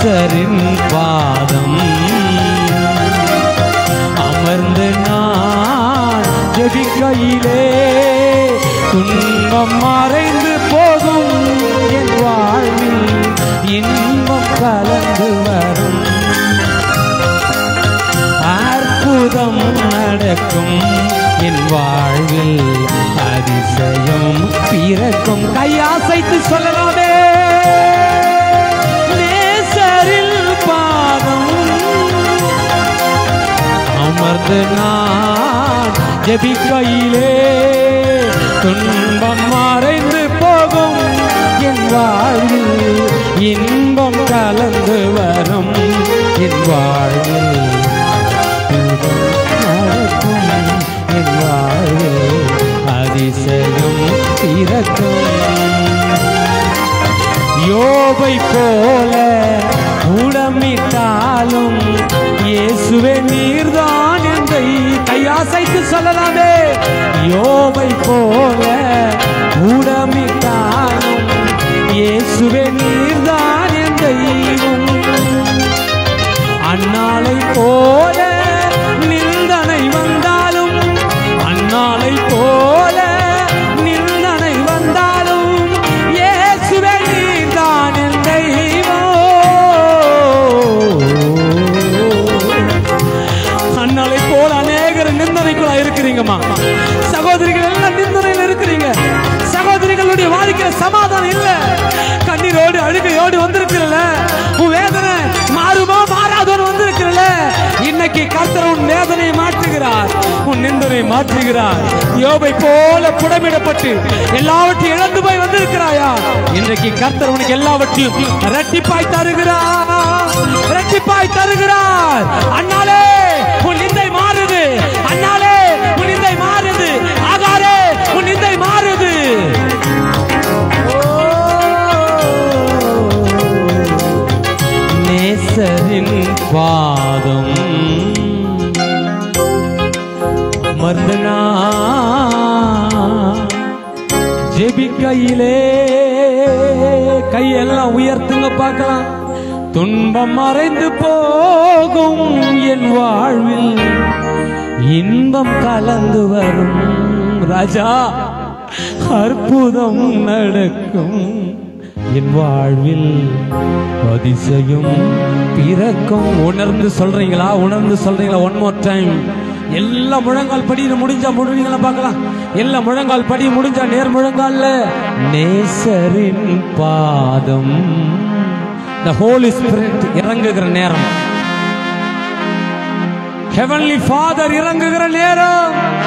நேசரின் பாதம் அமர்ந்து நான் ஜெபிக்கையிலே துன்பம் மறைந்து போகும் என் வாழ்வில் இன்பம் கலந்து வரும் அற்புதம் நடக்கும் என் வாழ்வில் அதிசயம் பிறக்கும் கையாசைத்து சொல்லலாமே நேசரில் பாதம் அமர்ந்து நான் ஜெபிக்கையிலே துன்பம் மறைந்து போகும் என் வாழ்வில் இன்பம் கலந்து வரும் என் வாழ்வில் அற்புதம் நடக்கும் என் வாழ்வில் அதிசயம் பிறக்கும் யோபை போல உடமிட்டாலும் இயேசுவே நீர்தான் என்னை கையாசைத்து சொல்லலாமே யோபை போல உடமிட்டாலும் இயேசுவே நீர்தான் என் தெய்வம் அன்னாளை போல நிந்தனை வந்தாலும் அன்னாளை போல நிந்தனை வந்தாலும் இயேசுவே நீர்தான் என் தெய்வம் அன்னாளை போல அநேகர் நிந்தனைக்குள்ளா இருக்கிறீங்கம்மா சகோதரிகள் எல்லாம் நிந்தனையில் இருக்கிறீங்க சகோதரிகளுடைய வாழ்க்கையில சமாதானம் இல்ல கண்ணீரோடு அழுகையோடு வந்திருக்கிறல்ல உன் வேதனை மாறுமோ மாறாதோன்னு வந்திருக்கிறல்ல இன்னைக்கு கர்த்தர் உன் வேதனையை மாற்றுகிறார் உன் நிந்தனை மாற்றுகிறார் யோபை போல புடமிடப்பட்டு எல்லாவற்றையும் இழந்து போய் வந்திருக்கிறாயா இன்றைக்கு கர்த்தர் உனக்கு எல்லாவற்றையும் இரட்டிப்பாய் தருகிறார் இரட்டிப்பாய் தருகிறார் அண்ணாலே உன் நிந்தை மாறுது அண்ணாலே உன் நிந்தை மாறுது ஆகாரே உன் நிந்தை மாறுது நேசரின் பாதம் மர்ந்தனா ஜெபிக்கையிலே கையெல்லாம் உயர்த்துங்க பார்க்கலாம் துன்பம் மறைந்து போகும் என் வாழ்வில் இன்பம் கலந்து வரும் ராஜா அற்புதம் நடக்கும் என் வாழ்வில் அதிசயம் பிறக்கும் உணர்ந்து சொல்றீங்களா உணர்ந்து சொல்றீங்களா ஒன் மோர் டைம் எல்லா முழங்கால் படி முடிஞ்சா முடிவீங்களா பார்க்கலாம் எல்லா முழங்கால் படி முடிஞ்சா நேர் முழங்கால்ல நேசரின் பாதம் the holy spirit இறங்குகிற நேரம் heavenly father இறங்குகிற நேரம்